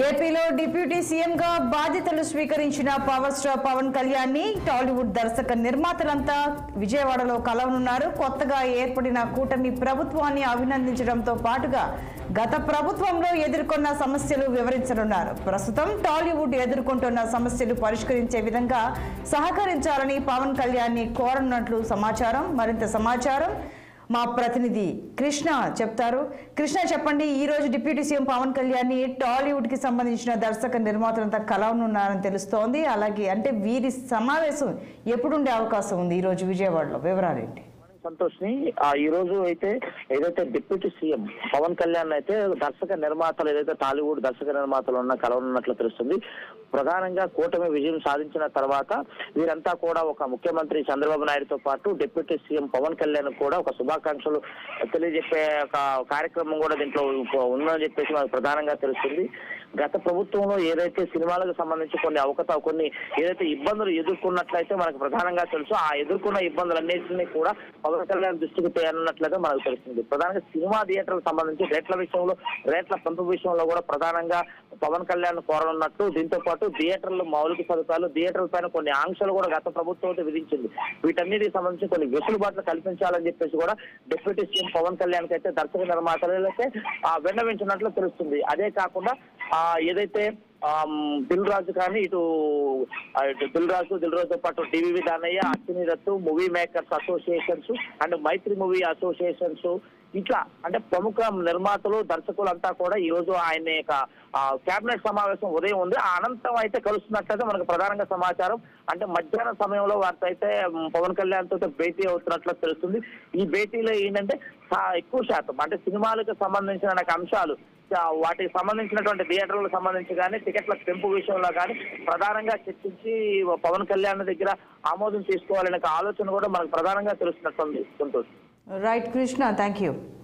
ఏపీలో డిప్యూటీ సీఎంగా బాధ్యతలు స్వీకరించిన పవర్ స్టార్ పవన్ కళ్యాణ్ ని టాలీవుడ్ దర్శక నిర్మాతలంతా విజయవాడలో కలవనున్నారు కొత్తగా ఏర్పడిన కూటమి ప్రభుత్వాన్ని అభినందించడంతో పాటుగా గత ప్రభుత్వంలో ఎదుర్కొన్న సమస్యలు వివరించనున్నారు ప్రస్తుతం టాలీవుడ్ ఎదుర్కొంటున్న సమస్యలు పరిష్కరించే విధంగా సహకరించాలని పవన్ కళ్యాణ్ ని కోరనున్నట్లు సమాచారం మరింత సమాచారం మా ప్రతినిధి కృష్ణ చెప్తారు కృష్ణ చెప్పండి ఈ రోజు డిప్యూటీ సీఎం పవన్ కళ్యాణ్ ని టాలీవుడ్ కి సంబంధించిన దర్శక నిర్మాతలంతా కలవనున్నారని తెలుస్తోంది అలాగే అంటే వీరి సమావేశం ఎప్పుడు ఉండే అవకాశం ఉంది ఈ రోజు విజయవాడలో వివరాలు ఏంటి సంతోష్ ని ఆ ఈ రోజు అయితే ఏదైతే డిప్యూటీ సీఎం పవన్ కళ్యాణ్ అయితే దర్శక నిర్మాతలు ఏదైతే టాలీవుడ్ దర్శక నిర్మాతలు ఉన్న కలవనున్నట్లు తెలుస్తుంది ప్రధానంగా కూటమి విజయం సాధించిన తర్వాత వీరంతా కూడా ఒక ముఖ్యమంత్రి చంద్రబాబు నాయుడుతో పాటు డిప్యూటీ సీఎం పవన్ కళ్యాణ్ కూడా ఒక శుభాకాంక్షలు తెలియజెప్పే ఒక కార్యక్రమం కూడా దీంట్లో ఉందని చెప్పేసి మనకు ప్రధానంగా తెలుస్తుంది గత ప్రభుత్వంలో ఏదైతే సినిమాలకు సంబంధించి కొన్ని అవకత కొన్ని ఏదైతే ఇబ్బందులు ఎదుర్కొన్నట్లయితే మనకు ప్రధానంగా తెలుసు ఆ ఎదుర్కొన్న ఇబ్బందులన్నింటినీ కూడా పవన్ కళ్యాణ్ దృష్టికి తేనున్నట్లుగా మనకు తెలుస్తుంది ప్రధానంగా సినిమా థియేటర్లకు సంబంధించి రేట్ల విషయంలో రేట్ల పెంపు విషయంలో కూడా ప్రధానంగా పవన్ కళ్యాణ్ కోరనున్నట్టు దీంతో పాటు థియేటర్లు మౌలిక సదుపాయాలు థియేటర్ల పైన కొన్ని ఆంక్షలు కూడా గత ప్రభుత్వం అయితే విధించింది వీటన్నిటికి సంబంధించి కొన్ని వెసులుబాట్లు కల్పించాలని చెప్పేసి కూడా డిప్యూటీ సీఎం పవన్ కళ్యాణ్ కి అయితే దర్శక నిర్మాతలైతే ఆ, విన్నవించినట్లు తెలుస్తుంది అదే కాకుండా ఆ, ఏదైతే ఆమ్, దిల్ రాజు కానీ ఇటు ఆ, ఇటు దిల్ రాజు దిల్ రాజుతో పాటు DVV Danayya Ashwini Dutt movie makers associations and Mythri movie associations ఇట్లా అంటే ప్రముఖ నిర్మాతలు దర్శకులు అంతా కూడా ఈ రోజు ఆయన యొక్క కేబినెట్ సమావేశం ఉదయం ఉంది ఆ అనంతరం అయితే కలుస్తున్నట్లయితే మనకు ప్రధానంగా సమాచారం అంటే మధ్యాహ్నం సమయంలో వారితో అయితే మ్, పవన్ కళ్యాణ్ తో భేటీ అవుతున్నట్లు తెలుస్తుంది ఈ భేటీలో ఏంటంటే చా- ఎక్కువ శాతం అంటే సినిమాలకు సంబంధించిన నాకు అంశాలు ఆ, వాటికి సంబంధించినటువంటి థియేటర్లకు సంబంధించి కానీ టికెట్ల పెంపు విషయంలో కానీ ప్రధానంగా చర్చించి పవన్ కళ్యాణ్ దగ్గర ఆమోదం తీసుకోవాలనే ఒక ఆలోచన కూడా మనకు ప్రధానంగా తెలుస్తున్నట్టుంది Santosh right Krishna thank you